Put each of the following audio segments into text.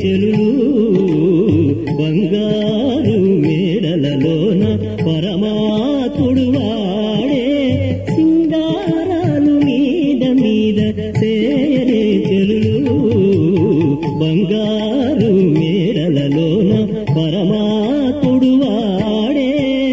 చెలులు బంగారు మేడలలోన పరమాత్ముడు వాడే సింగారాలు మీద మీద చేయరే చెలులు బంగారు మేడలలోన పరమాత్ముడు వాడే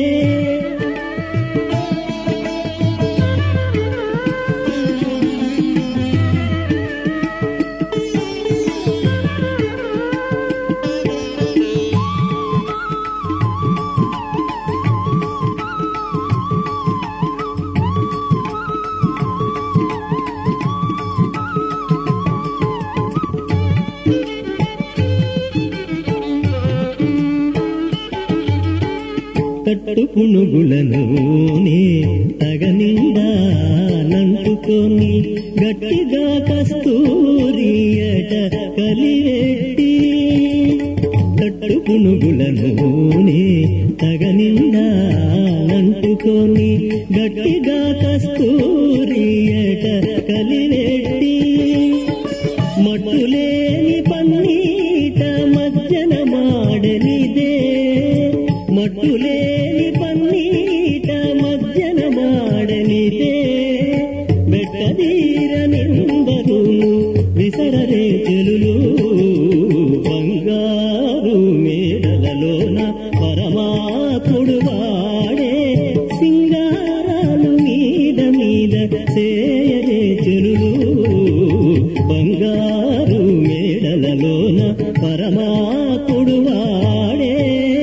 కట్టు పునుగులలోనే తగనిండా నంటుకొని గట్టిగా కస్తూరియట కలివెట్టి కట్టు పునుగులలోనే తగనిండా నంటుకొని గట్టిగా కస్తూరియట కలివెట్టి మట్టులేని పన్నీట మజ్జన మాడనిదే మట్టులేని పన్నీట మజ్జన మాడనిదే ಬೆಟ್ಟದೀರ ನಿಂದರು విసరరే చెలులు బంగారు మేడలలోన పరమాత్ముడు వాడే సింగారాలు మీద మీద చేయరే చెలులు బంగారు మేడలలోన పరమాత్ముడు వాడే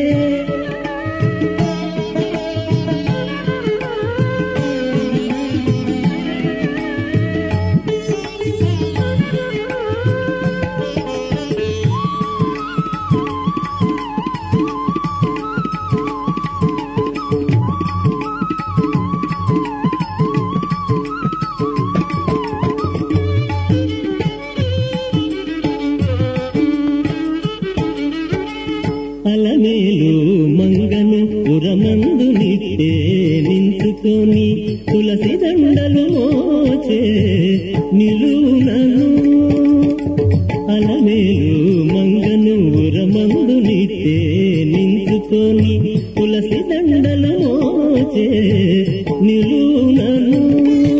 అలమేలు మంగను పురమందు నిట్టే నించుకొని తులసి దండలు మోచే నిలువునను అలమేలు మంగను ఉరమందు నిట్టే నించుకొని తులసి దండలు మోచే నిలువునను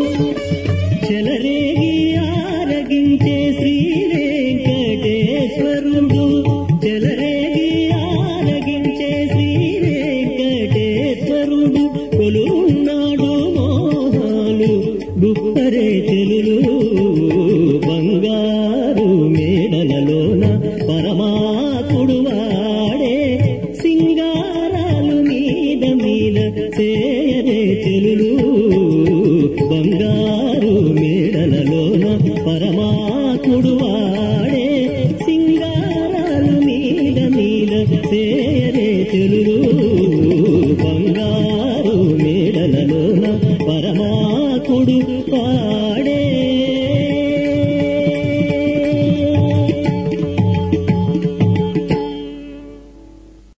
చెలరేగి ఆరగించే శ్రీ వెంకటేశ్వరుడు చెలరేగి ఆరగించే శ్రీ వెంకటేశ్వరుడు కొలున్నాడు మోహాలు గుప్పరే చెలులు బంగారు మేడలలోన పరమాత్ముడు వాడే సింగారాలు మీద మీద చేయరే చెలులు బంగారు మేడలలోన పరమాత్ముడు వాడే